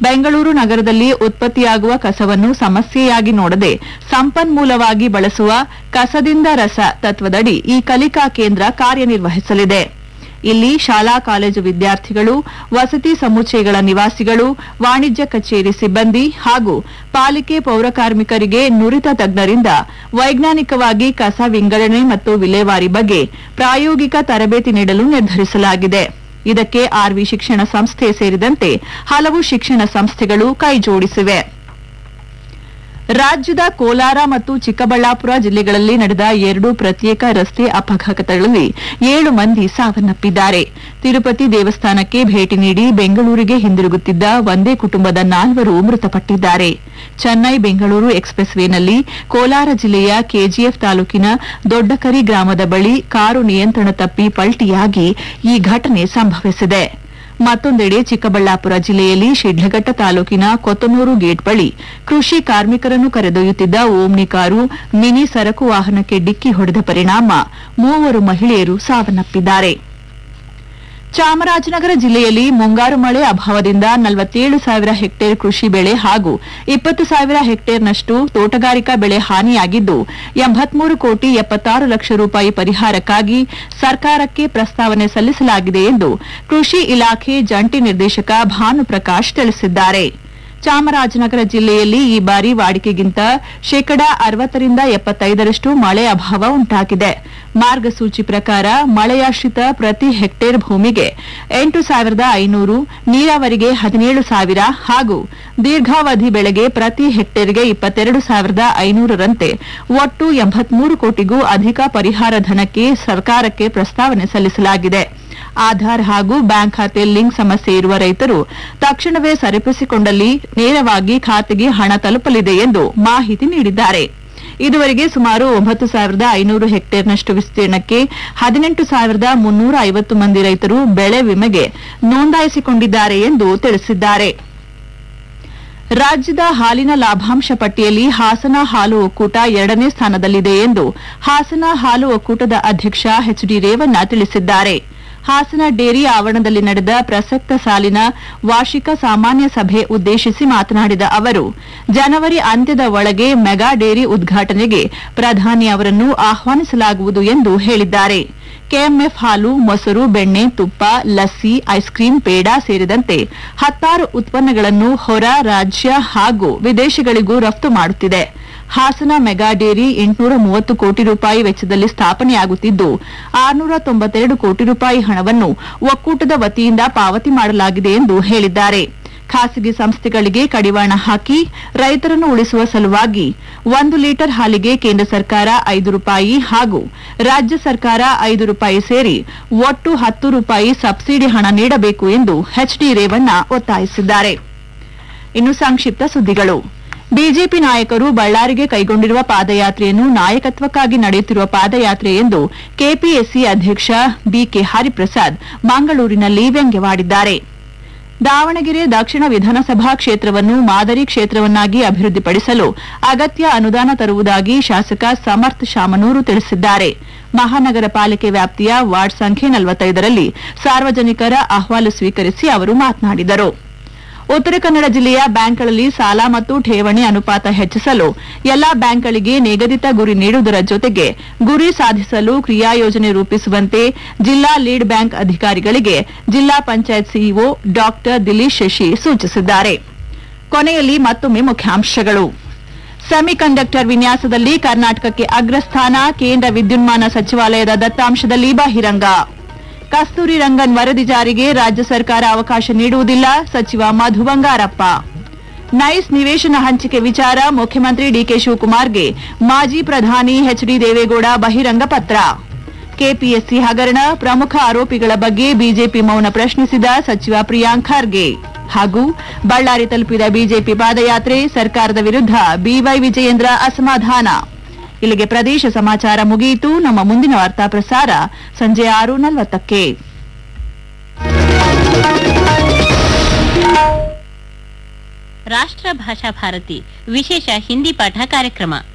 ಬೆಂಗಳೂರು ನಗರದಲ್ಲಿ ಉತ್ಪತ್ತಿಯಾಗುವ ಕಸವನ್ನು ಸಮಸ್ಯೆಯಾಗಿ ನೋಡದೆ ಸಂಪನ್ಮೂಲವಾಗಿ ಬಳಸುವ ಕಸದಿಂದ ರಸ ತತ್ವದಡಿ ಈ ಕಲಿಕಾ ಕೇಂದ್ರ ಕಾರ್ಯನಿರ್ವಹಿಸಲಿದೆ ಇಲ್ಲಿ ಶಾಲಾ ಕಾಲೇಜು ವಿದ್ಯಾರ್ಥಿಗಳು ವಸತಿ ಸಮುಚ್ಚಯಗಳ ನಿವಾಸಿಗಳು ವಾಣಿಜ್ಯ ಕಚೇರಿ ಸಿಬ್ಬಂದಿ ಹಾಗೂ ಪಾಲಿಕೆ ಪೌರಕಾರ್ಮಿಕರಿಗೆ ನುರಿತ ತಜ್ಞರಿಂದ ವೈಜ್ಞಾನಿಕವಾಗಿ ಕಸ ವಿಂಗಡಣೆ ಮತ್ತು ವಿಲೇವಾರಿ ಬಗ್ಗೆ ಪ್ರಾಯೋಗಿಕ ತರಬೇತಿ ನೀಡಲು ನಿರ್ಧರಿಸಲಾಗಿದೆ ಇದಕ್ಕೆ ಆರ್ವಿ ಶಿಕ್ಷಣ ಸಂಸ್ಥೆ ಸೇರಿದಂತೆ ಹಲವು ಶಿಕ್ಷಣ ಸಂಸ್ಥೆಗಳು ಕೈಜೋಡಿಸಿವೆ ರಾಜ್ಯದ ಕೋಲಾರ ಮತ್ತು ಚಿಕ್ಕಬಳ್ಳಾಪುರ ಜಿಲ್ಲೆಗಳಲ್ಲಿ ನಡೆದ ಎರಡು ಪ್ರತ್ಯೇಕ ರಸ್ತೆ ಅಪಘಾತಗಳಲ್ಲಿ ಏಳು ಮಂದಿ ಸಾವನ್ನಪ್ಪಿದ್ದಾರೆ ತಿರುಪತಿ ದೇವಸ್ಥಾನಕ್ಕೆ ಭೇಟಿ ನೀಡಿ ಬೆಂಗಳೂರಿಗೆ ಹಿಂದಿರುಗುತ್ತಿದ್ದ ಒಂದೇ ಕುಟುಂಬದ ನಾಲ್ವರು ಮೃತಪಟ್ಟಿದ್ದಾರೆ ಚೆನ್ನೈ ಬೆಂಗಳೂರು ಎಕ್ಸ್ಪ್ರೆಸ್ ವೇನಲ್ಲಿ ಕೋಲಾರ ಜಿಲ್ಲೆಯ ಕೆಜಿಎಫ್ ತಾಲೂಕಿನ ದೊಡ್ಡಕರಿ ಗ್ರಾಮದ ಬಳಿ ಕಾರು ನಿಯಂತ್ರಣ ತಪ್ಪಿ ಪಲ್ಟಿಯಾಗಿ ಈ ಘಟನೆ ಸಂಭವಿಸಿದೆ ಮತ್ತೊಂದೆಡೆ ಚಿಕ್ಕಬಳ್ಳಾಪುರ ಜಿಲ್ಲೆಯಲ್ಲಿ ಶಿಡ್ಲಘಟ್ಟ ತಾಲೂಕಿನ ಕೊತ್ತನೂರು ಗೇಟ್ ಬಳಿ ಕೃಷಿ ಕಾರ್ಮಿಕರನ್ನು ಕರೆದೊಯ್ಯುತ್ತಿದ್ದ ಓಮ್ನಿ ಕಾರು ಮಿನಿ ಸರಕು ವಾಹನಕ್ಕೆ ಡಿಕ್ಕಿ ಹೊಡೆದ ಪರಿಣಾಮ ಮೂವರು ಮಹಿಳೆಯರು ಸಾವನ್ನಪ್ಪಿದ್ದಾರೆ ಚಾಮರಾಜನಗರ ಜಿಲ್ಲೆಯಲ್ಲಿ ಮುಂಗಾರು ಮಳೆ ಅಭಾವದಿಂದ ನಲವತ್ತೇಳು ಸಾವಿರ ಹೆಕ್ಟೇರ್ ಕೃಷಿ ಬೆಳೆ ಹಾಗೂ ಇಪ್ಪತ್ತು ಸಾವಿರ ಹೆಕ್ಟೇರ್ನಷ್ಟು ತೋಟಗಾರಿಕಾ ಬೆಳೆ ಹಾನಿಯಾಗಿದ್ದು ಎಂಬತ್ಮೂರು ಕೋಟಿ ಎಪ್ಪತ್ತಾರು ಲಕ್ಷ ರೂಪಾಯಿ ಪರಿಹಾರಕ್ಕಾಗಿ ಸರ್ಕಾರಕ್ಕೆ ಪ್ರಸ್ತಾವನೆ ಸಲ್ಲಿಸಲಾಗಿದೆ ಎಂದು ಕೃಷಿ ಇಲಾಖೆ ಜಂಟಿ ನಿರ್ದೇಶಕ ಭಾನುಪ್ರಕಾಶ್ ತಿಳಿಸಿದ್ದಾರೆ ಚಾಮರಾಜನಗರ ಜಿಲ್ಲೆಯಲ್ಲಿ ಈ ಬಾರಿ ವಾಡಿಕೆಗಿಂತ ಶೇಕಡಾ ಅರವತ್ತರಿಂದ ಎಪ್ಪತ್ತೈದರಷ್ಟು ಮಳೆ ಅಭಾವ ಉಂಟಾಗಿದೆ ಮಾರ್ಗಸೂಚಿ ಪ್ರಕಾರ ಮಳೆಯಾಶ್ರಿತ ಪ್ರತಿ ಹೆಕ್ಟೇರ್ ಭೂಮಿಗೆ ಎಂಟು ಸಾವಿರದ ಐನೂರು ನೀರಾವರಿಗೆ ಹದಿನೇಳು ಸಾವಿರ ಹಾಗೂ ದೀರ್ಘಾವಧಿ ಬೆಳೆಗೆ ಪ್ರತಿ ಹೆಕ್ಟೇರ್ಗೆ ಇಪ್ಪತ್ತೆರಡು ಸಾವಿರದ ಐನೂರರಂತೆ ಒಟ್ಟು ಎಂಬತ್ಮೂರು ಕೋಟಿಗೂ ಅಧಿಕ ಪರಿಹಾರ ಧನಕ್ಕೆ ಸರ್ಕಾರಕ್ಕೆ ಪ್ರಸ್ತಾವನೆ ಸಲ್ಲಿಸಲಾಗಿದೆ ಆಧಾರ್ ಹಾಗೂ ಬ್ಯಾಂಕ್ ಖಾತೆ ಲಿಂಕ್ ಸಮಸ್ಯೆ ಇರುವ ರೈತರು ತಕ್ಷಣವೇ ಸರಿಪಡಿಸಿಕೊಂಡಲ್ಲಿ ನೇರವಾಗಿ ಖಾತೆಗೆ ಹಣ ತಲುಪಲಿದೆ ಎಂದು ಮಾಹಿತಿ ನೀಡಿದ್ದಾರೆ ಇದುವರೆಗೆ ಸುಮಾರು ಒಂಬತ್ತು ಸಾವಿರದ ಐನೂರು ಹೆಕ್ಟೇರ್ನಷ್ಟು ವಿಸ್ತೀರ್ಣಕ್ಕೆ ಹದಿನೆಂಟು ಸಾವಿರದ ಮುನ್ನೂರ ಐವತ್ತು ಮಂದಿ ರೈತರು ಬೆಳೆ ವಿಮೆಗೆ ನೋಂದಾಯಿಸಿಕೊಂಡಿದ್ದಾರೆ ಎಂದು ತಿಳಿಸಿದ್ದಾರೆ ರಾಜ್ಯದ ಹಾಲಿನ ಲಾಭಾಂಶ ಪಟ್ಟಿಯಲ್ಲಿ ಹಾಸನ ಹಾಲು ಒಕ್ಕೂಟ ಎರಡನೇ ಸ್ಥಾನದಲ್ಲಿದೆ ಎಂದು ಹಾಸನ ಹಾಲು ಒಕ್ಕೂಟದ ಅಧ್ಯಕ್ಷ ಎಚ್ ಡಿ ರೇವಣ್ಣ ತಿಳಿಸಿದ್ದಾರೆ ಹಾಸನ ಡೇರಿ ಆವರಣದಲ್ಲಿ ನಡೆದ ಪ್ರಸಕ್ತ ಸಾಲಿನ ವಾರ್ಷಿಕ ಸಾಮಾನ್ಯ ಸಭೆ ಉದ್ದೇಶಿಸಿ ಮಾತನಾಡಿದ ಅವರು ಜನವರಿ ಅಂತ್ಯದ ಒಳಗೆ ಮೆಗಾ ಡೇರಿ ಉದ್ಘಾಟನೆಗೆ ಪ್ರಧಾನಿ ಅವರನ್ನು ಆಹ್ವಾನಿಸಲಾಗುವುದು ಎಂದು ಹೇಳಿದ್ದಾರೆ ಕೆಎಂಎಫ್ ಹಾಲು ಮೊಸರು ಬೆಣ್ಣೆ ತುಪ್ಪ ಲಸ್ಸಿ ಐಸ್ ಕ್ರೀಂ ಪೇಡ ಸೇರಿದಂತೆ ಹತ್ತಾರು ಉತ್ಪನ್ನಗಳನ್ನು ಹೊರ ರಾಜ್ಯ ಹಾಗೂ ವಿದೇಶಗಳಿಗೂ ರಫ್ತು ಮಾಡುತ್ತಿದೆ ಹಾಸನ ಮೆಗಾ ಡೇರಿ ಎಂಟುನೂರ ಮೂವತ್ತು ಕೋಟಿ ರೂಪಾಯಿ ವೆಚ್ಚದಲ್ಲಿ ಸ್ಥಾಪನೆಯಾಗುತ್ತಿದ್ದು ಆರುನೂರ ತೊಂಬತ್ತೆರಡು ಕೋಟಿ ರೂಪಾಯಿ ಹಣವನ್ನು ಒಕ್ಕೂಟದ ವತಿಯಿಂದ ಪಾವತಿ ಮಾಡಲಾಗಿದೆ ಎಂದು ಹೇಳಿದ್ದಾರೆ ಖಾಸಗಿ ಸಂಸ್ಥೆಗಳಿಗೆ ಕಡಿವಾಣ ಹಾಕಿ ರೈತರನ್ನು ಉಳಿಸುವ ಸಲುವಾಗಿ ಒಂದು ಲೀಟರ್ ಹಾಲಿಗೆ ಕೇಂದ್ರ ಸರ್ಕಾರ ಐದು ರೂಪಾಯಿ ಹಾಗೂ ರಾಜ್ಯ ಸರ್ಕಾರ ಐದು ರೂಪಾಯಿ ಸೇರಿ ಒಟ್ಟು ಹತ್ತು ರೂಪಾಯಿ ಸಬ್ಸಿಡಿ ಹಣ ನೀಡಬೇಕು ಎಂದು ಎಚ್ಡಿ ರೇವಣ್ಣ ಒತ್ತಾಯಿಸಿದ್ದಾರೆ ಇನ್ನು ಸಂಕ್ಷಿಪ್ತ ಸುದ್ದಿಗಳು ಬಿಜೆಪಿ ನಾಯಕರು ಬಳ್ಳಾರಿಗೆ ಕೈಗೊಂಡಿರುವ ಪಾದಯಾತ್ರೆಯನ್ನು ನಾಯಕತ್ವಕ್ಕಾಗಿ ನಡೆಯುತ್ತಿರುವ ಪಾದಯಾತ್ರೆ ಎಂದು ಕೆಪಿಎಸ್ಸಿ ಅಧ್ಯಕ್ಷ ಬಿಕೆ ಹರಿಪ್ರಸಾದ್ ಮಂಗಳೂರಿನಲ್ಲಿ ವ್ಯಂಗ್ಯವಾಡಿದ್ದಾರೆ ದಾವಣಗೆರೆ ದಕ್ಷಿಣ ವಿಧಾನಸಭಾ ಕ್ಷೇತ್ರವನ್ನು ಮಾದರಿ ಕ್ಷೇತ್ರವನ್ನಾಗಿ ಅಭಿವೃದ್ಧಿಪಡಿಸಲು ಅಗತ್ಯ ಅನುದಾನ ತರುವುದಾಗಿ ಶಾಸಕ ಸಮರ್ಥ್ ಶಾಮನೂರು ತಿಳಿಸಿದ್ದಾರೆ ಮಹಾನಗರ ಪಾಲಿಕೆ ವ್ಯಾಪ್ತಿಯ ವಾರ್ಡ್ ಸಂಖ್ಯೆ ನಲವತ್ತೈದರಲ್ಲಿ ಸಾರ್ವಜನಿಕರ ಅಹವಾಲು ಸ್ವೀಕರಿಸಿ ಅವರು ಮಾತನಾಡಿದರು ಉತ್ತರ ಕನ್ನಡ ಜಿಲ್ಲೆಯ ಬ್ಯಾಂಕ್ಗಳಲ್ಲಿ ಸಾಲ ಮತ್ತು ಠೇವಣಿ ಅನುಪಾತ ಹೆಚ್ಚಿಸಲು ಎಲ್ಲಾ ಬ್ಯಾಂಕ್ಗಳಿಗೆ ನಿಗದಿತ ಗುರಿ ನೀಡುವುದರ ಜೊತೆಗೆ ಗುರಿ ಸಾಧಿಸಲು ಕ್ರಿಯಾಯೋಜನೆ ರೂಪಿಸುವಂತೆ ಜಿಲ್ಲಾ ಲೀಡ್ ಬ್ಯಾಂಕ್ ಅಧಿಕಾರಿಗಳಿಗೆ ಜಿಲ್ಲಾ ಪಂಚಾಯತ್ ಸಿಇಒ ಡಾ ದಿಲೀಶ್ ಶಶಿ ಸೂಚಿಸಿದ್ದಾರೆ ಕೊನೆಯಲ್ಲಿ ಮತ್ತೊಮ್ಮೆ ಮುಖ್ಯಾಂಶಗಳು ಸೆಮಿಕಂಡಕ್ಟರ್ ವಿನ್ಯಾಸದಲ್ಲಿ ಕರ್ನಾಟಕಕ್ಕೆ ಅಗ್ರಸ್ಥಾನ ಕೇಂದ್ರ ವಿದ್ಯುನ್ಮಾನ ಸಚಿವಾಲಯದ ದತ್ತಾಂಶದಲ್ಲಿ ಬಹಿರಂಗ ಕಸ್ತೂರಿ ರಂಗನ್ ವರದಿ ಜಾರಿಗೆ ರಾಜ್ಯ ಸರ್ಕಾರ ಅವಕಾಶ ನೀಡುವುದಿಲ್ಲ ಸಚಿವ ಮಧು ಬಂಗಾರಪ್ಪ ನೈಸ್ ನಿವೇಶನ ಹಂಚಿಕೆ ವಿಚಾರ ಮುಖ್ಯಮಂತ್ರಿ ಡಿಕೆ ಶಿವಕುಮಾರ್ಗೆ ಮಾಜಿ ಪ್ರಧಾನಿ ಎಚ್ಡಿ ದೇವೇಗೌಡ ಬಹಿರಂಗ ಪತ್ರ ಕೆಪಿಎಸ್ಸಿ ಹಗರಣ ಪ್ರಮುಖ ಆರೋಪಿಗಳ ಬಗ್ಗೆ ಬಿಜೆಪಿ ಮೌನ ಪ್ರಶ್ನಿಸಿದ ಸಚಿವ ಪ್ರಿಯಾಂಕ್ ಖರ್ಗೆ ಹಾಗೂ ಬಳ್ಳಾರಿ ತಲುಪಿದ ಬಿಜೆಪಿ ಪಾದಯಾತ್ರೆ ಸರ್ಕಾರದ ವಿರುದ್ಧ ಬಿವೈ ವಿಜಯೇಂದ್ರ ಅಸಮಾಧಾನ ಇಲ್ಲಿಗೆ ಪ್ರದೇಶ ಸಮಾಚಾರ ಮುಗಿಯಿತು ನಮ್ಮ ಮುಂದಿನ ವಾರ್ತಾ ಪ್ರಸಾರ ಸಂಜೆ ಆರು ನಲವತ್ತಕ್ಕೆ ರಾಷ್ಟ್ರ ಭಾಷಾ ಭಾರತಿ ವಿಶೇಷ ಹಿಂದಿ ಪಾಠ ಕಾರ್ಯಕ್ರಮ